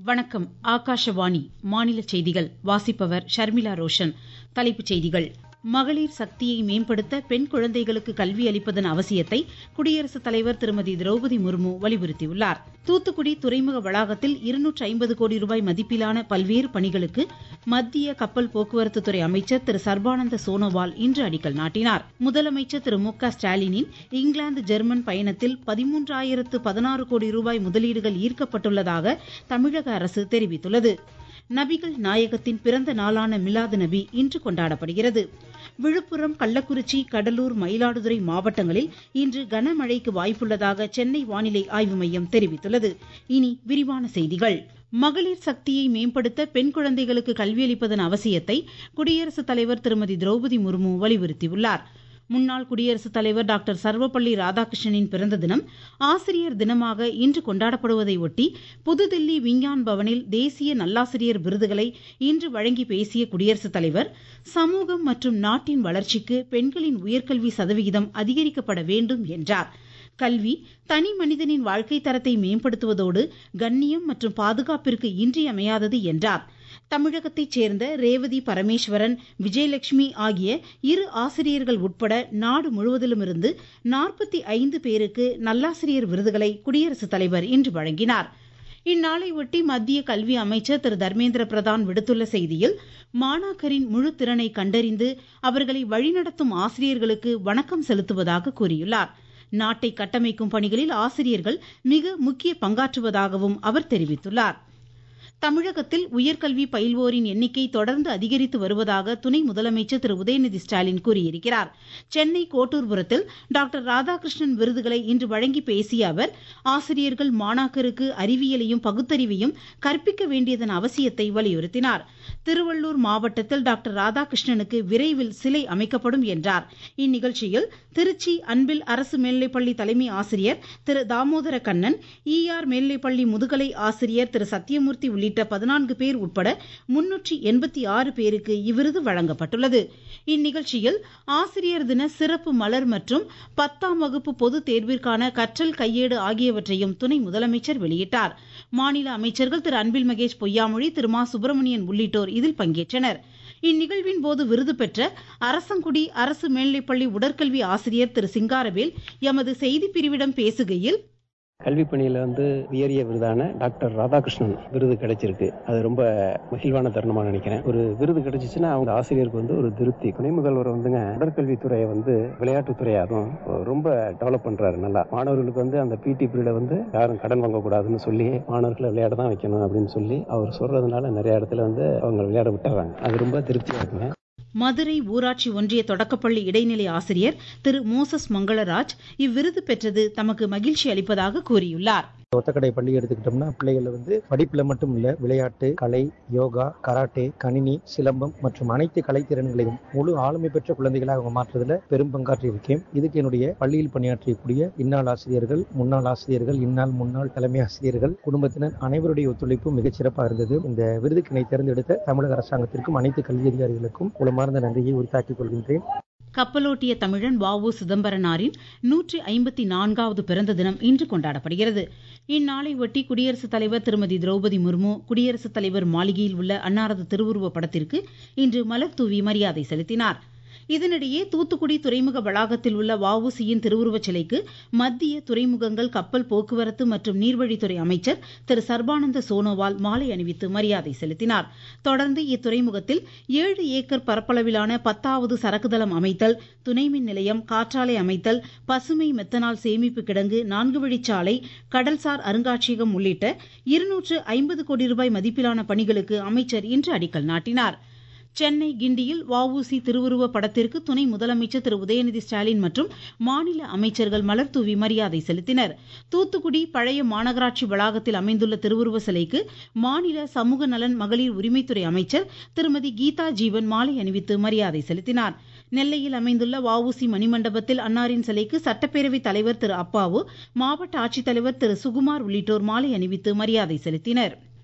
வணக்கம் ஆகாஷவாணி மாநில செய்திகள் வாசிப்பவர் ஷர்மிளா ரோஷன் தலைப்புச் செய்திகள் மகளிர் சக்தியை மேம்படுத்த பெண் குழந்தைகளுக்கு கல்வி அளிப்பதன் அவசியத்தை குடியரசுத் தலைவர் திருமதி திரௌபதி முர்மு வலியுறுத்தியுள்ளார் தூத்துக்குடி துறைமுக வளாகத்தில் இருநூற்று ஐம்பது கோடி ரூபாய் மதிப்பிலான பல்வேறு பணிகளுக்கு மத்திய கப்பல் போக்குவரத்து துறை அமைச்சர் திரு சர்பானந்த சோனோவால் இன்று அடிக்கல் நாட்டினார் முதலமைச்சர் திரு மு க ஸ்டாலினின் இங்கிலாந்து ஜெர்மன் பயணத்தில் பதிமூன்றாயிரத்து பதினாறு கோடி ரூபாய் முதலீடுகள் ஈர்க்கப்பட்டுள்ளதாக தமிழக அரசு தெரிவித்துள்ளது நபிகள் நாயகத்தின் பிறந்த நாளான மிலாது நபி இன்று கொண்டாடப்படுகிறது விழுப்புரம் கள்ளக்குறிச்சி கடலூர் மயிலாடுதுறை மாவட்டங்களில் இன்று கனமழைக்கு வாய்ப்புள்ளதாக சென்னை வானிலை ஆய்வு மையம் தெரிவித்துள்ளது இனி விரிவான செய்திகள் மகளிர் சக்தியை மேம்படுத்த பெண் குழந்தைகளுக்கு கல்வியளிப்பதன் அவசியத்தை குடியரசுத் தலைவர் திருமதி திரௌபதி முர்மு வலியுறுத்தியுள்ளார் முன்னாள் குடியரசுத் தலைவர் டாக்டர் சர்வப்பள்ளி ராதாகிருஷ்ணனின் பிறந்த தினம் ஆசிரியர் தினமாக இன்று கொண்டாடப்படுவதை ஒட்டி புதுதில்லி விஞ்ஞான் பவனில் தேசிய நல்லாசிரியர் விருதுகளை இன்று வழங்கி பேசிய குடியரசுத் தலைவர் சமூகம் மற்றும் நாட்டின் வளர்ச்சிக்கு பெண்களின் உயர்கல்வி சதவிகிதம் அதிகரிக்கப்பட வேண்டும் என்றார் கல்வி தனி மனிதனின் வாழ்க்கை தரத்தை மேம்படுத்துவதோடு கண்ணியம் மற்றும் பாதுகாப்பிற்கு இன்றியமையாதது என்றார் தமிழகத்தைச் சேர்ந்த ரேவதி பரமேஸ்வரன் விஜயலட்சுமி ஆகிய இரு ஆசிரியர்கள் உட்பட நாடு முழுவதிலுமிருந்து நாற்பத்தி ஐந்து பேருக்கு நல்லாசிரியர் விருதுகளை குடியரசுத் தலைவர் இன்று வழங்கினார் இந்நாளை ஒட்டி மத்திய கல்வி அமைச்சர் திரு தர்மேந்திர பிரதான் விடுத்துள்ள செய்தியில் மாணாக்கரின் முழு திறனை கண்டறிந்து அவர்களை வழிநடத்தும் ஆசிரியர்களுக்கு வணக்கம் செலுத்துவதாக கூறியுள்ளார் நாட்டை கட்டமைக்கும் பணிகளில் ஆசிரியர்கள் மிக முக்கிய பங்காற்றுவதாகவும் அவர் தெரிவித்துள்ளார் தமிழகத்தில் உயர்கல்வி பயில்வோரின் எண்ணிக்கை தொடர்ந்து அதிகரித்து வருவதாக துணை முதலமைச்சர் திரு உதயநிதி ஸ்டாலின் கூறியிருக்கிறார் சென்னை கோட்டூர்புரத்தில் டாக்டர் ராதாகிருஷ்ணன் விருதுகளை இன்று வழங்கி பேசிய அவர் ஆசிரியர்கள் மாணாக்கருக்கு அறிவியலையும் பகுத்தறிவையும் கற்பிக்க வேண்டியதன் அவசியத்தை வலியுறுத்தினார் திருவள்ளூர் மாவட்டத்தில் டாக்டர் ராதாகிருஷ்ணனுக்கு விரைவில் சிலை அமைக்கப்படும் என்றார் இந்நிகழ்ச்சியில் திருச்சி அன்பில் அரசு மேல்நிலைப்பள்ளி தலைமை ஆசிரியர் திரு தாமோதர கண்ணன் ஈஆர் மேல்நிலைப்பள்ளி முதுகலை ஆசிரியர் திரு சத்தியமூர்த்தி உள்ளிட்ட பதினான்கு பேர் உட்பட முன்னூற்றி எண்பத்தி ஆறு பேருக்கு இவ்விருது வழங்கப்பட்டுள்ளது இந்நிகழ்ச்சியில் ஆசிரியர் தின சிறப்பு மலர் மற்றும் பத்தாம் வகுப்பு பொதுத் தேர்விற்கான கற்றல் கையேடு ஆகியவற்றையும் துணை முதலமைச்சர் வெளியிட்டார் மாநில அமைச்சர்கள் திரு அன்பில் மகேஷ் பொய்யாமொழி திரு மா சுப்பிரமணியன் உள்ளிட்டோர் இதில் பங்கேற்றனர் இந்நிகழ்வின் போது விருது பெற்ற அரசங்குடி அரசு மேல்நிலைப்பள்ளி உடற்கல்வி ஆசிரியர் திரு சிங்காரவேல் எமது செய்தி பிரிவிடம் பேசுகையில் கல்வி பணியில வந்து உயரிய விருதான டாக்டர் ராதாகிருஷ்ணன் விருது கிடைச்சிருக்கு அது ரொம்ப மகிழ்வான தருணமா நினைக்கிறேன் ஒரு விருது கிடைச்சிச்சுன்னா அவங்க ஆசிரியருக்கு வந்து ஒரு திருப்தி துணை முதல்வர் வந்துங்க உடற்கல்வித்துறையை வந்து விளையாட்டுத்துறையாகவும் ரொம்ப டெவலப் பண்றாரு நல்லா மாணவர்களுக்கு வந்து அந்த பிடி பீரியட வந்து யாரும் கடன் வாங்கக்கூடாதுன்னு சொல்லி மாணவர்களை விளையாட தான் வைக்கணும் அப்படின்னு சொல்லி அவர் சொல்றதுனால நிறைய இடத்துல வந்து அவங்க விளையாட விட்டுறாங்க அது ரொம்ப திருப்தியா இருக்குங்க மதுரை ஊராட்சி ஒன்றிய தொடக்கப்பள்ளி இடைநிலை ஆசிரியர் திரு மோசஸ் மங்களராஜ் இவ்விருது பெற்றது தமக்கு மகிழ்ச்சி அளிப்பதாக கூறியுள்ளார் ஒத்தக்கடை பள்ளி எடுத்துக்கிட்டோம்னா பிள்ளைகள் வந்து படிப்புல மட்டும் இல்ல விளையாட்டு கலை யோகா கராட்டே கணினி சிலம்பம் மற்றும் அனைத்து கலைத்திறன்களையும் முழு ஆளுமை பெற்ற குழந்தைகளாக அவங்க மாற்றுறதுல பெரும் பங்காற்றி இருக்கேன் இதுக்கு என்னுடைய பள்ளியில் பணியாற்றக்கூடிய இந்நாள் ஆசிரியர்கள் முன்னாள் ஆசிரியர்கள் இந்நாள் முன்னாள் தலைமை ஆசிரியர்கள் குடும்பத்தினர் அனைவருடைய ஒத்துழைப்பு மிகச் சிறப்பாக இருந்தது இந்த விருதுக்கினை தேர்ந்தெடுத்த தமிழக அரசாங்கத்திற்கும் அனைத்து கல்வி அதிகாரிகளுக்கும் உளமார்ந்த நன்றியை உரித்தாக்கிக் கொள்கின்றேன் கப்பலோட்டிய தமிழன் வ உ சிதம்பரனாரின் நூற்றி ஐம்பத்தி நான்காவது பிறந்த தினம் இன்று கொண்டாடப்படுகிறது இந்நாளை ஒட்டி குடியரசுத் தலைவர் திருமதி திரௌபதி முர்மு குடியரசுத் தலைவர் மாளிகையில் உள்ள அன்னாரது திருவுருவ படத்திற்கு இன்று மலர் தூவி மரியாதை செலுத்தினார் இதனிடையே தூத்துக்குடி துறைமுக வளாகத்தில் உள்ள வஉசியின் திருவுருவச் சிலைக்கு மத்திய துறைமுகங்கள் கப்பல் போக்குவரத்து மற்றும் நீர்வழித்துறை அமைச்சர் திரு சர்பானந்த சோனோவால் மாலை அணிவித்து மரியாதை செலுத்தினார் தொடர்ந்து இத்துறைமுகத்தில் ஏழு ஏக்கர் பரப்பளவிலான பத்தாவது சரக்குதளம் அமைத்தல் துணைமின் நிலையம் காற்றாலை அமைத்தல் பசுமை மெத்தனால் சேமிப்பு கிடங்கு நான்கு வழிச்சாலை கடல்சார் அருங்காட்சியகம் உள்ளிட்ட இருநூற்று ஐம்பது கோடி ரூபாய் மதிப்பிலான பணிகளுக்கு அமைச்சர் இன்று அடிக்கல் நாட்டினார் சென்னை கிண்டியில் வஉசி திருவுருவ படத்திற்கு துணை முதலமைச்சர் திரு உதயநிதி ஸ்டாலின் மற்றும் மாநில அமைச்சர்கள் மலர்தூவி மரியாதை செலுத்தினர் தூத்துக்குடி பழைய மாநகராட்சி வளாகத்தில் அமைந்துள்ள திருவுருவ சிலைக்கு மாநில சமூக நலன் மகளிர் உரிமைத்துறை அமைச்சர் திருமதி கீதா ஜீவன் மாலை அணிவித்து மரியாதை செலுத்தினார் நெல்லையில் அமைந்துள்ள வஉசி மணிமண்டபத்தில் அன்னாரின் சிலைக்கு சட்டப்பேரவைத் தலைவர் திரு அப்பாவு மாவட்ட ஆட்சித்தலைவர் திரு சுகுமார் உள்ளிட்டோர் மாலை அணிவித்து மரியாதை செலுத்தினர்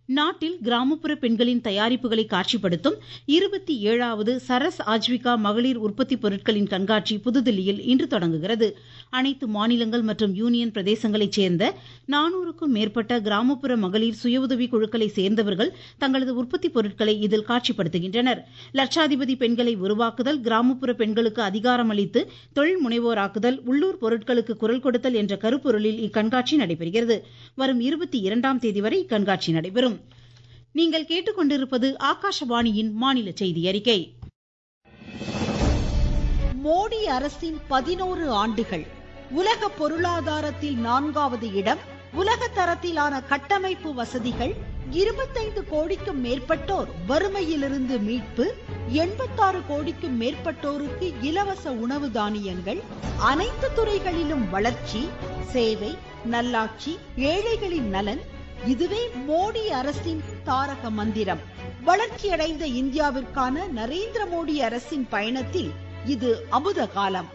நாட்டில் கிராமப்புற பெண்களின் தயாரிப்புகளை காட்சிப்படுத்தும் இருபத்தி ஏழாவது சரஸ் ஆஜ்விகா மகளிர் உற்பத்தி பொருட்களின் கண்காட்சி புதுதில்லியில் இன்று தொடங்குகிறது அனைத்து மாநிலங்கள் மற்றும் யூனியன் பிரதேசங்களைச் சேர்ந்த நானூறுக்கும் மேற்பட்ட கிராமப்புற மகளிர் சுய உதவி குழுக்களை சேர்ந்தவர்கள் தங்களது உற்பத்தி பொருட்களை இதில் காட்சிப்படுத்துகின்றனர் லட்சாதிபதி பெண்களை உருவாக்குதல் கிராமப்புற பெண்களுக்கு அதிகாரம் அளித்து தொழில் முனைவோராக்குதல் உள்ளூர் பொருட்களுக்கு குரல் கொடுத்தல் என்ற கருப்பொருளில் இக்கண்காட்சி நடைபெறுகிறது வரும் இருபத்தி இரண்டாம் தேதி வரை இக்கண்காட்சி நடைபெறும் நீங்கள் கேட்டுக்கொண்டிருப்பது ஆகாஷவாணியின் மாநில செய்தி அறிக்கை மோடி அரசின் பதினோரு ஆண்டுகள் உலக பொருளாதாரத்தில் நான்காவது இடம் உலக தரத்திலான கட்டமைப்பு வசதிகள் இருபத்தைந்து கோடிக்கும் மேற்பட்டோர் வறுமையிலிருந்து மீட்பு எண்பத்தாறு கோடிக்கும் மேற்பட்டோருக்கு இலவச உணவு தானியங்கள் அனைத்து துறைகளிலும் வளர்ச்சி சேவை நல்லாட்சி ஏழைகளின் நலன் இதுவே மோடி அரசின் தாரக மந்திரம் வளர்ச்சியடைந்த இந்தியாவிற்கான நரேந்திர மோடி அரசின் பயணத்தில் இது அமுத காலம்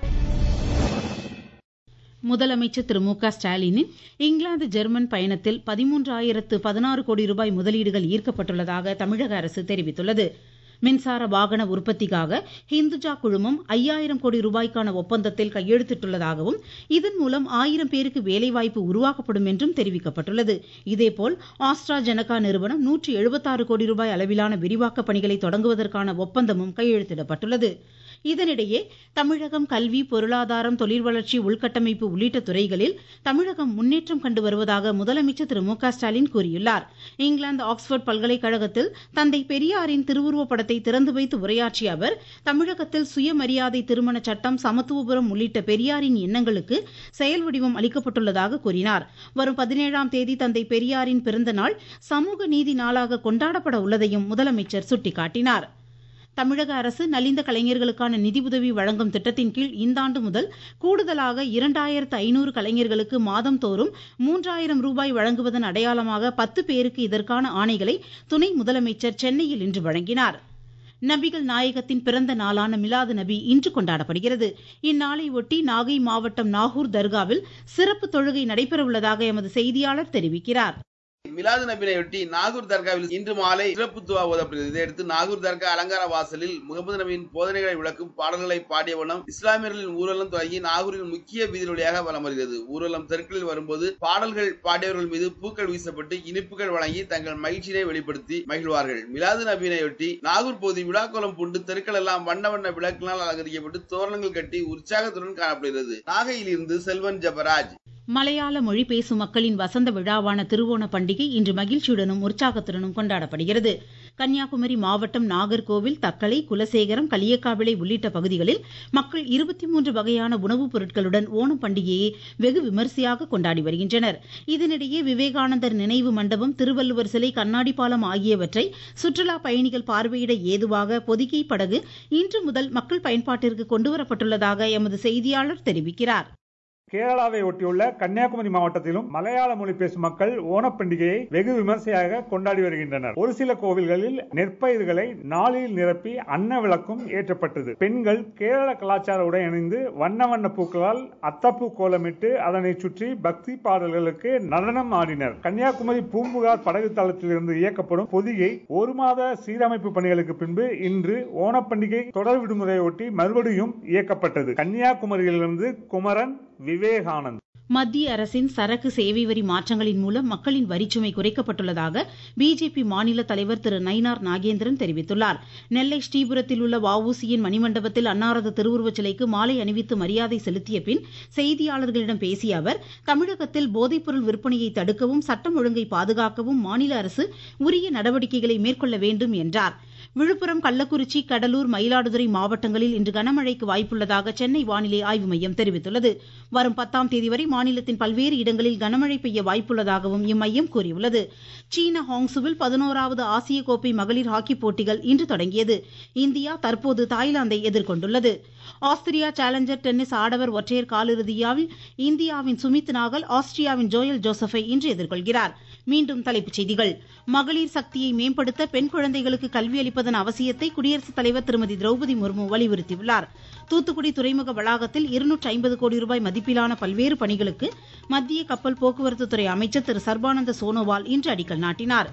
முதலமைச்சர் திரு மு க ஸ்டாலினின் இங்கிலாந்து ஜெர்மன் பயணத்தில் பதிமூன்றாயிரத்து பதினாறு கோடி ரூபாய் முதலீடுகள் ஈர்க்கப்பட்டுள்ளதாக தமிழக அரசு தெரிவித்துள்ளது மின்சார வாகன உற்பத்திக்காக ஹிந்துஜா குழுமம் ஐயாயிரம் கோடி ரூபாய்க்கான ஒப்பந்தத்தில் கையெழுத்திட்டுள்ளதாகவும் இதன் மூலம் ஆயிரம் பேருக்கு வேலைவாய்ப்பு உருவாக்கப்படும் என்றும் தெரிவிக்கப்பட்டுள்ளது இதேபோல் ஆஸ்ட்ரா ஜெனகா நிறுவனம் நூற்றி எழுபத்தாறு கோடி ரூபாய் அளவிலான விரிவாக்க பணிகளை தொடங்குவதற்கான ஒப்பந்தமும் கையெழுத்திடப்பட்டுள்ளது இதனிடையே தமிழகம் கல்வி பொருளாதாரம் தொழில் வளர்ச்சி உள்கட்டமைப்பு உள்ளிட்ட துறைகளில் தமிழகம் முன்னேற்றம் கண்டு வருவதாக முதலமைச்சர் திரு மு க ஸ்டாலின் கூறியுள்ளார் இங்கிலாந்து ஆக்ஸ்போர்ட் பல்கலைக்கழகத்தில் தந்தை பெரியாரின் திருவுருவப் படத்தை திறந்து வைத்து உரையாற்றிய அவர் தமிழகத்தில் சுயமரியாதை திருமண சட்டம் சமத்துவபுரம் உள்ளிட்ட பெரியாரின் எண்ணங்களுக்கு செயல் வடிவம் அளிக்கப்பட்டுள்ளதாக கூறினார் வரும் பதினேழாம் தேதி தந்தை பெரியாரின் பிறந்த நாள் சமூக நீதி நாளாக கொண்டாடப்பட உள்ளதையும் முதலமைச்சர் சுட்டிக்காட்டினார் தமிழக அரசு நலிந்த கலைஞர்களுக்கான நிதி உதவி வழங்கும் திட்டத்தின் கீழ் இந்த ஆண்டு முதல் கூடுதலாக இரண்டாயிரத்து ஐநூறு கலைஞர்களுக்கு மாதம் தோறும் மூன்றாயிரம் ரூபாய் வழங்குவதன் அடையாளமாக பத்து பேருக்கு இதற்கான ஆணைகளை துணை முதலமைச்சர் சென்னையில் இன்று வழங்கினார் நபிகள் நாயகத்தின் பிறந்த நாளான மிலாது நபி இன்று கொண்டாடப்படுகிறது இந்நாளை ஒட்டி நாகை மாவட்டம் நாகூர் தர்காவில் சிறப்பு தொழுகை நடைபெறவுள்ளதாக எமது செய்தியாளர் தெரிவிக்கிறார் மிலாது நபினையொட்டி நாகூர் தர்காவில் இன்று மாலை சிறப்பு துவா ஓதப்படுகிறது இதையடுத்து நாகூர் தர்கா அலங்கார வாசலில் முகமது நபியின் போதனைகளை விளக்கும் பாடல்களை பாடிய வண்ணம் இஸ்லாமியர்களின் ஊர்வலம் தொடங்கி நாகூரின் முக்கிய வீதி வழியாக வலம் வருகிறது ஊர்வலம் தெருக்களில் வரும்போது பாடல்கள் பாடியவர்கள் மீது பூக்கள் வீசப்பட்டு இனிப்புகள் வழங்கி தங்கள் மகிழ்ச்சியை வெளிப்படுத்தி மகிழ்வார்கள் மிலாது நபினையொட்டி நாகூர் பகுதி விழாக்கோலம் பூண்டு தெருக்கள் எல்லாம் வண்ண வண்ண விளக்கினால் அலங்கரிக்கப்பட்டு தோரணங்கள் கட்டி உற்சாகத்துடன் காணப்படுகிறது நாகையில் இருந்து செல்வன் ஜபராஜ் மலையாள மொழி பேசும் மக்களின் வசந்த விழாவான திருவோண பண்டிகை இன்று மகிழ்ச்சியுடனும் உற்சாகத்துடனும் கொண்டாடப்படுகிறது கன்னியாகுமரி மாவட்டம் நாகர்கோவில் தக்கலை குலசேகரம் களியக்காவிளை உள்ளிட்ட பகுதிகளில் மக்கள் இருபத்தி மூன்று வகையான உணவுப் பொருட்களுடன் ஓணம் பண்டிகையை வெகு விமரிசையாக கொண்டாடி வருகின்றனர் இதனிடையே விவேகானந்தர் நினைவு மண்டபம் திருவள்ளுவர் சிலை கண்ணாடி பாலம் ஆகியவற்றை சுற்றுலா பயணிகள் பார்வையிட ஏதுவாக பொதிகை படகு இன்று முதல் மக்கள் பயன்பாட்டிற்கு கொண்டுவரப்பட்டுள்ளதாக எமது செய்தியாளர் தெரிவிக்கிறார் கேரளாவை ஒட்டியுள்ள கன்னியாகுமரி மாவட்டத்திலும் மலையாள மொழி பேசும் மக்கள் ஓணப்பண்டிகையை வெகு விமர்சையாக கொண்டாடி வருகின்றனர் ஒரு சில கோவில்களில் நெற்பயிர்களை நாளில் நிரப்பி அன்ன விளக்கும் ஏற்றப்பட்டது பெண்கள் கேரள கலாச்சார உடை அணிந்து வண்ண வண்ண பூக்களால் அத்தப்பூ கோலமிட்டு அதனை சுற்றி பக்தி பாடல்களுக்கு நடனம் ஆடினர் கன்னியாகுமரி பூம்புகார் படகு தளத்திலிருந்து இயக்கப்படும் பொதிகை ஒரு மாத சீரமைப்பு பணிகளுக்கு பின்பு இன்று ஓணப்பண்டிகை தொடர் விடுமுறையொட்டி மறுபடியும் இயக்கப்பட்டது கன்னியாகுமரியிலிருந்து குமரன் விவேகானந்த் மத்திய அரசின் சரக்கு சேவை வரி மாற்றங்களின் மூலம் மக்களின் வரிச்சுமை குறைக்கப்பட்டுள்ளதாக பிஜேபி மாநில தலைவர் திரு நயினார் நாகேந்திரன் தெரிவித்துள்ளார் நெல்லை ஸ்ரீபுரத்தில் உள்ள வஉசியின் மணிமண்டபத்தில் அன்னாரது திருவுருவச் சிலைக்கு மாலை அணிவித்து மரியாதை செலுத்திய பின் செய்தியாளர்களிடம் பேசிய அவர் தமிழகத்தில் போதைப்பொருள் விற்பனையை தடுக்கவும் சட்டம் ஒழுங்கை பாதுகாக்கவும் மாநில அரசு உரிய நடவடிக்கைகளை மேற்கொள்ள வேண்டும் என்றார் விழுப்புரம் கள்ளக்குறிச்சி கடலூர் மயிலாடுதுறை மாவட்டங்களில் இன்று கனமழைக்கு வாய்ப்புள்ளதாக சென்னை வானிலை ஆய்வு மையம் தெரிவித்துள்ளது வரும் பத்தாம் தேதி வரை மாநிலத்தின் பல்வேறு இடங்களில் கனமழை பெய்ய வாய்ப்புள்ளதாகவும் இம்மையம் கூறியுள்ளது சீன ஹாங்சுவில் பதினோராவது ஆசிய கோப்பை மகளிர் ஹாக்கி போட்டிகள் இன்று தொடங்கியது இந்தியா தற்போது தாய்லாந்தை எதிர்கொண்டுள்ளது ஆஸ்திரியா சேலஞ்சர் டென்னிஸ் ஆடவர் ஒற்றையர் காலிறுதியில் இந்தியாவின் சுமித் நாகல் ஆஸ்திரியாவின் ஜோயல் ஜோசப்பை இன்று எதிர்கொள்கிறார் மீண்டும் தலைப்புச் செய்திகள் மகளிர் சக்தியை மேம்படுத்த பெண் குழந்தைகளுக்கு கல்வி அளிப்பதன் அவசியத்தை குடியரசுத் தலைவர் திருமதி திரௌபதி முர்மு வலியுறுத்தியுள்ளார் தூத்துக்குடி துறைமுக வளாகத்தில் இருநூற்றி ஐம்பது கோடி ரூபாய் மதிப்பிலான பல்வேறு பணிகளுக்கு மத்திய கப்பல் போக்குவரத்து துறை அமைச்சர் திரு சர்பானந்த சோனோவால் இன்று அடிக்கல் நாட்டினார்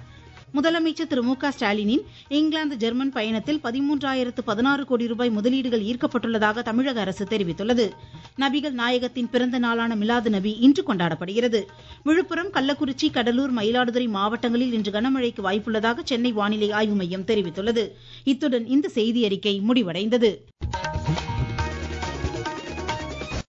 முதலமைச்சர் திரு மு க ஸ்டாலினின் இங்கிலாந்து ஜெர்மன் பயணத்தில் பதிமூன்றாயிரத்து பதினாறு கோடி ரூபாய் முதலீடுகள் ஈர்க்கப்பட்டுள்ளதாக தமிழக அரசு தெரிவித்துள்ளது நபிகள் நாயகத்தின் பிறந்த நாளான மிலாது நபி இன்று கொண்டாடப்படுகிறது விழுப்புரம் கள்ளக்குறிச்சி கடலூர் மயிலாடுதுறை மாவட்டங்களில் இன்று கனமழைக்கு வாய்ப்புள்ளதாக சென்னை வானிலை ஆய்வு மையம் தெரிவித்துள்ளது இத்துடன் இந்த செய்தி அறிக்கை முடிவடைந்தது